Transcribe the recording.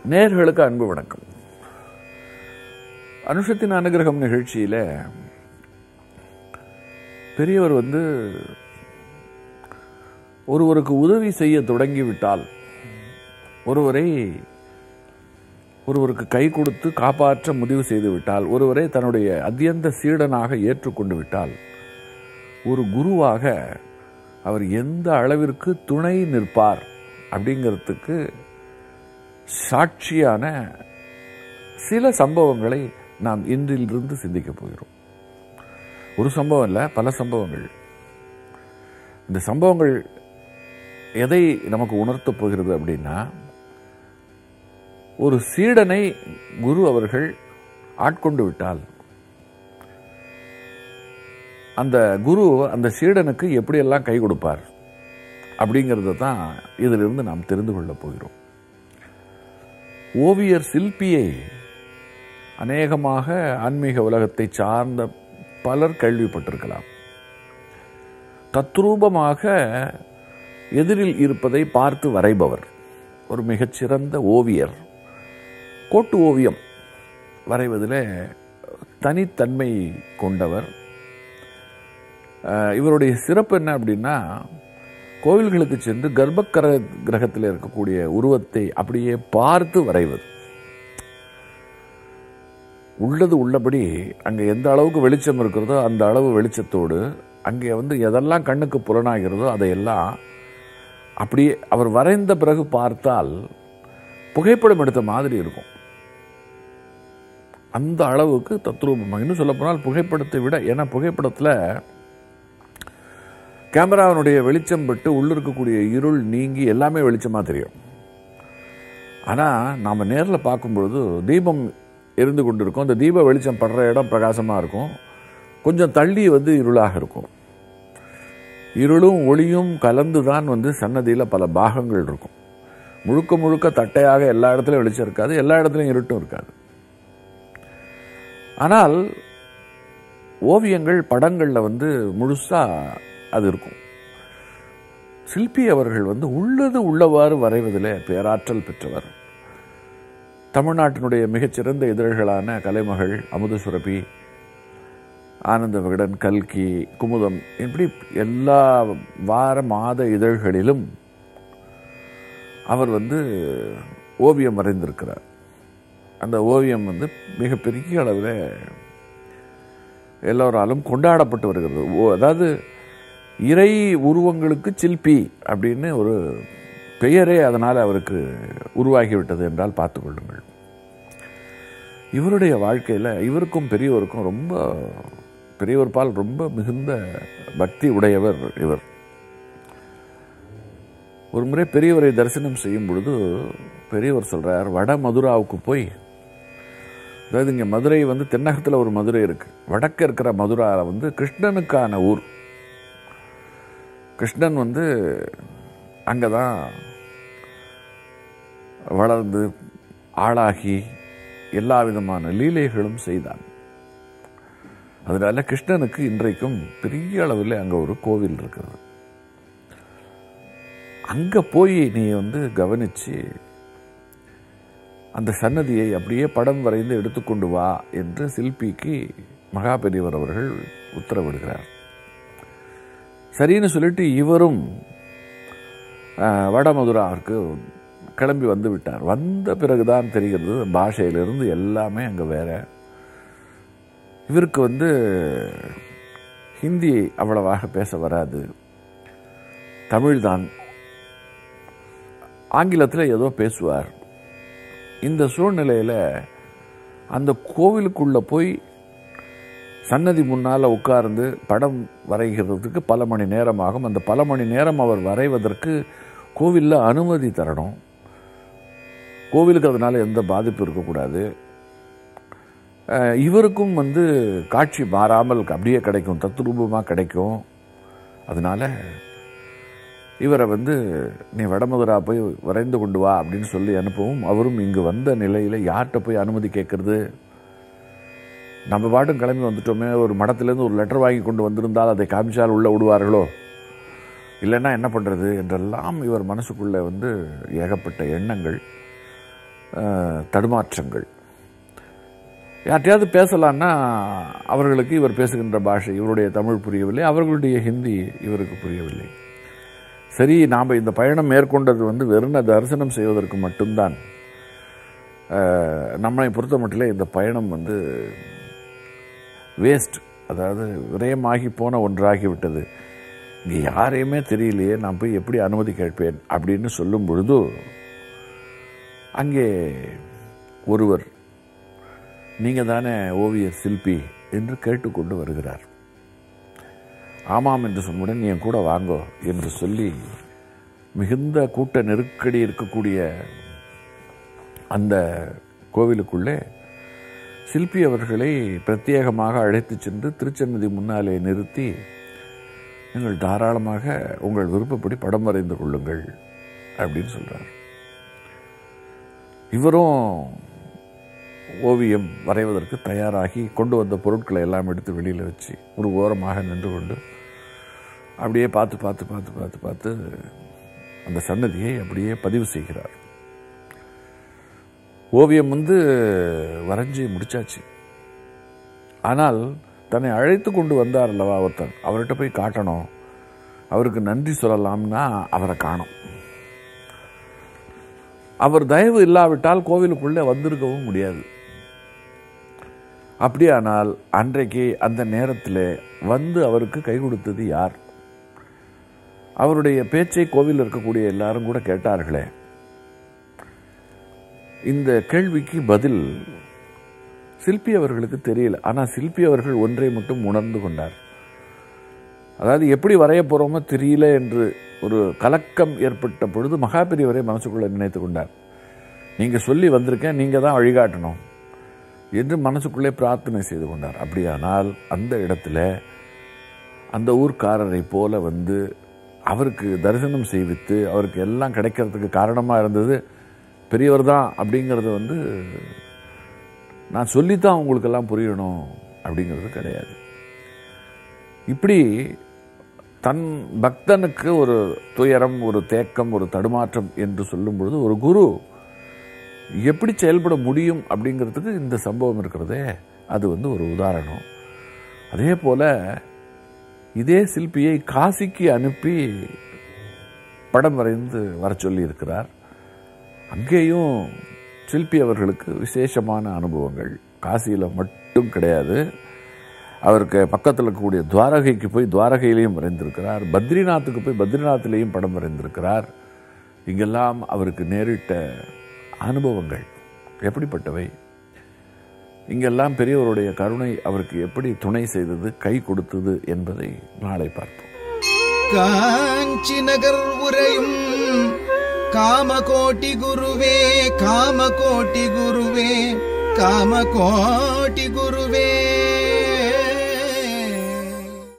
நேர்களுக்கு அன்பு வணக்கம் அனுஷத்தின் அனுகிரகம் நிகழ்ச்சியில பெரியவர் வந்து ஒருவருக்கு உதவி செய்ய தொடங்கிவிட்டால் ஒருவரை ஒருவருக்கு கை கொடுத்து காப்பாற்ற முடிவு செய்து விட்டால் ஒருவரை தன்னுடைய அத்தியந்த சீடனாக ஏற்றுக்கொண்டு விட்டால் ஒரு குருவாக அவர் எந்த அளவிற்கு துணை நிற்பார் அப்படிங்கிறதுக்கு சாட்சியான சில சம்பவங்களை நாம் இன்றிலிருந்து சிந்திக்க போகிறோம் ஒரு சம்பவம் இல்லை பல சம்பவங்கள் இந்த சம்பவங்கள் எதை நமக்கு உணர்த்தப் போகிறது அப்படின்னா ஒரு சீடனை குரு அவர்கள் ஆட்கொண்டு விட்டால் அந்த குரு அந்த சீடனுக்கு எப்படியெல்லாம் கை கொடுப்பார் அப்படிங்கிறத தான் இதிலிருந்து நாம் தெரிந்து கொள்ளப் போகிறோம் ஓவியர் சிற்பியை அநேகமாக ஆன்மீக உலகத்தை சார்ந்த பலர் கேள்விப்பட்டிருக்கலாம் தத்ரூபமாக எதிரில் இருப்பதை பார்த்து வரைபவர் ஒரு மிகச்சிறந்த ஓவியர் கோட்டு ஓவியம் வரைவதில் தனித்தன்மை கொண்டவர் அஹ், இவருடைய சிறப்பு என்ன அப்படின்னா கோவில்களுக்கு சென்று கர்ப்பக்கர கிரகத்தில் இருக்கக்கூடிய உருவத்தை அப்படியே பார்த்து வரைவது உள்ளது உள்ளபடி அங்கே எந்த அளவுக்கு வெளிச்சம் இருக்கிறதோ அந்த அளவு வெளிச்சத்தோடு அங்கே வந்து எதெல்லாம் கண்ணுக்கு புலனாகிறதோ அதையெல்லாம் அப்படியே அவர் வரைந்த பிறகு பார்த்தால் புகைப்படம் எடுத்த மாதிரி இருக்கும் அந்த அளவுக்கு தத்ரூபமாக இன்னும் சொல்லப்போனால் புகைப்படத்தை விட ஏன்னா புகைப்படத்தில் கேமராவினுடைய வெளிச்சம் பட்டு உள்ள இருக்கக்கூடிய இருள் நீங்கி எல்லாமே வெளிச்சமாக தெரியும் ஆனால் நாம் நேரில் பார்க்கும்பொழுது தீபம் எரிந்து கொண்டு இருக்கும் அந்த தீப வெளிச்சம் படுற இடம் பிரகாசமாக இருக்கும் கொஞ்சம் தள்ளி வந்து இருளாக இருக்கும் இருளும் ஒளியும் கலந்து தான் வந்து சன்னதியில் பல பாகங்கள் இருக்கும் முழுக்க முழுக்க தட்டையாக எல்லா இடத்துலையும் வெளிச்சம் இருக்காது எல்லா இடத்துலையும் இருட்டும் இருக்காது ஆனால் ஓவியங்கள் படங்களில் வந்து முழுசாக அது இருக்கும் சிற்பி அவர்கள் வந்து உள்ளது உள்ளவாறு வரைவதில் பேராற்றல் பெற்றவர் தமிழ்நாட்டினுடைய மிகச்சிறந்த இதழ்களான கலைமகள் அமுதசுரபி ஆனந்த விகடன் கல்கி குமுதம் இப்படி எல்லா வார மாத இதழ்களிலும் அவர் வந்து ஓவியம் வரைந்திருக்கிறார் அந்த ஓவியம் வந்து மிகப்பெரிய அளவில் எல்லோராலும் கொண்டாடப்பட்டு வருகிறது ஓ அதாவது இறை உருவங்களுக்கு சிற்பி அப்படின்னு ஒரு பெயரே அதனால் அவருக்கு உருவாகிவிட்டது என்றால் பார்த்துக் கொள்ளுங்கள் இவருடைய வாழ்க்கையில் இவருக்கும் பெரியவருக்கும் ரொம்ப பெரியவர் பால் ரொம்ப மிகுந்த பக்தி உடையவர் இவர் ஒரு முறை பெரியவரை தரிசனம் செய்யும் பொழுது பெரியவர் சொல்றார் வட மதுராவுக்கு போய் அதாவது இங்கே மதுரை வந்து தென்னகத்தில் ஒரு மதுரை இருக்கு வடக்க இருக்கிற மதுராவில் வந்து கிருஷ்ணனுக்கான ஊர் கிருஷ்ணன் வந்து அங்கே தான் வளர்ந்து ஆளாகி எல்லா விதமான லீலைகளும் செய்தான் அதனால கிருஷ்ணனுக்கு இன்றைக்கும் பெரிய அளவில் அங்கே ஒரு கோவில் இருக்கிறது அங்கே போய் நீ வந்து கவனிச்சு அந்த சன்னதியை அப்படியே படம் வரைந்து எடுத்துக்கொண்டு வா என்று சிற்பிக்கு மகா பெரியவர் அவர்கள் உத்தரவிடுகிறார் சரின்னு சொல்லிட்டு இவரும் அஹ், வடமதுராவிற்கு கிளம்பி வந்து விட்டார் வந்த பிறகுதான் தெரிகிறது பாஷையிலிருந்து எல்லாமே அங்கே வேற இவருக்கு வந்து ஹிந்தி அவ்வளவாக பேச வராது தமிழ்தான் ஆங்கிலத்தில் ஏதோ பேசுவார் இந்த சூழ்நிலையில் அந்த கோவிலுக்குள்ள போய் சன்னதி முன்னால் உட்கார்ந்து படம் வரைகிறதுக்கு பல மணி நேரம் ஆகும் அந்த பல மணி நேரம் அவர் வரைவதற்கு கோவிலில் அனுமதி தரணும் கோவிலுக்கு அதனால எந்த பாதிப்பு இருக்கக்கூடாது அஹ், இவருக்கும் வந்து காட்சி மாறாமல் அப்படியே கிடைக்கும் தத்ரூபமாக கிடைக்கும் அதனால இவரை வந்து நீ வடமதுரா போய் வரைந்து கொண்டு வா அப்படின்னு சொல்லி அனுப்பவும் அவரும் இங்கு வந்த நிலையில் யார்கிட்ட போய் அனுமதி கேட்கறது நம்ம பாட்டும் கிளம்பி வந்துட்டோமே ஒரு மடத்திலேருந்து ஒரு லெட்டர் வாங்கி கொண்டு வந்திருந்தால் அதை காமிச்சால் உள்ள விடுவார்களோ இல்லைன்னா என்ன பண்ணுறது என்றெல்லாம் இவர் மனசுக்குள்ளே வந்து ஏகப்பட்ட எண்ணங்கள் அஹ், தடுமாற்றங்கள் யார்ட்டையாவது பேசலான்னா அவர்களுக்கு இவர் பேசுகின்ற பாஷை இவருடைய தமிழ் புரியவில்லை அவர்களுடைய ஹிந்தி இவருக்கு புரியவில்லை சரி நாம் இந்த பயணம் மேற்கொண்டது வந்து வெறும் தரிசனம் செய்வதற்கு மட்டும்தான் அஹ், நம்மை பொறுத்த மட்டிலே இந்த பயணம் வந்து வேஸ்ட் அதாவது விரயமாகி போன ஒன்றாகிவிட்டது இங்கே யாரையுமே தெரியலையே நான் போய் எப்படி அனுமதி கேட்பேன் அப்படின்னு சொல்லும் பொழுது அங்கே ஒருவர் நீங்கள் தானே ஓவியர் சில்பி என்று கேட்டுக்கொண்டு வருகிறார் ஆமாம் என்று சொன்னவுடன் என் கூட வாங்கோ என்று சொல்லி மிகுந்த கூட்ட நெருக்கடி இருக்கக்கூடிய அந்த கோவிலுக்குள்ளே சில்பி அவர்களை பிரத்யேகமாக அழைத்துச் சென்று திருச்சன்னதி முன்னாலே நிறுத்தி நீங்கள் தாராளமாக உங்கள் விருப்பப்படி படம் வரைந்து கொள்ளுங்கள் அப்படின்னு சொல்றார் இவரும் ஓவியம் வரைவதற்கு தயாராகி கொண்டு வந்த பொருட்களை எல்லாம் எடுத்து வெளியில் வச்சு ஒரு ஓரமாக நின்று கொண்டு அப்படியே பார்த்து பார்த்து பார்த்து பார்த்து பார்த்து அந்த சன்னதியை அப்படியே பதிவு செய்கிறார் ஓவியம் வந்து வரைஞ்சி முடிச்சாச்சு ஆனால் தன்னை அழைத்து கொண்டு வந்தார் அல்லவா ஒருத்தர் அவர்கிட்ட போய் காட்டணும் அவருக்கு நன்றி சொல்லலாம்னா அவரை காணோம் அவர் தயவு இல்லாவிட்டால் கோவிலுக்குள்ளே வந்திருக்கவும் முடியாது அப்படியானால் அன்றைக்கு அந்த நேரத்தில் வந்து அவருக்கு கை கொடுத்தது யார் அவருடைய பேச்சை கோவில் இருக்கக்கூடிய எல்லாரும் கூட கேட்டார்களே இந்த கேள்விக்கு பதில் சில்பி அவர்களுக்கு தெரியல ஆனால் சில்பி அவர்கள் ஒன்றை மட்டும் உணர்ந்து கொண்டார் அதாவது எப்படி வரைய போறோமோ தெரியல என்று ஒரு கலக்கம் ஏற்பட்ட பொழுது மகாபெரியவரை மனசுக்குள்ள நினைத்து கொண்டார் நீங்க சொல்லி வந்திருக்கேன் நீங்க தான் வழிகாட்டணும் என்று மனசுக்குள்ளே பிரார்த்தனை செய்து கொண்டார் அப்படியானால் அந்த இடத்துல அந்த ஊர்க்காரரை போல வந்து அவருக்கு தரிசனம் செய்வித்து அவருக்கு எல்லாம் கிடைக்கிறதுக்கு காரணமாக இருந்தது பெரியவர் தான் அப்படிங்கிறது வந்து நான் சொல்லித்தான் உங்களுக்கெல்லாம் புரியணும் அப்படிங்கிறது கிடையாது இப்படி தன் பக்தனுக்கு ஒரு துயரம் ஒரு தேக்கம் ஒரு தடுமாற்றம் என்று சொல்லும் பொழுது ஒரு குரு எப்படி செயல்பட முடியும் அப்படிங்கிறதுக்கு இந்த சம்பவம் இருக்கிறதே அது வந்து ஒரு உதாரணம் அதே போல இதே சிற்பியை காசிக்கு அனுப்பி படம் வரைந்து வர சொல்லி இருக்கிறார் அங்கேயும் சிற்பி அவர்களுக்கு விசேஷமான அனுபவங்கள் காசியில் மட்டும் கிடையாது அவருக்கு பக்கத்தில் இருக்கக்கூடிய துவாரகைக்கு போய் துவாரகையிலையும் வரைந்திருக்கிறார் பத்ரிநாத்துக்கு போய் பத்ரிநாத்திலையும் படம் வரைந்திருக்கிறார் இங்கெல்லாம் அவருக்கு நேரிட்ட அனுபவங்கள் எப்படிப்பட்டவை இங்கெல்லாம் பெரியவருடைய கருணை அவருக்கு எப்படி துணை செய்தது கை கொடுத்தது என்பதை நாளை பார்ப்போம் காஞ்சி நகர் உரையும் காமகோட்டி குருவே காமகோட்டி குருவே காமகோட்டி குருவே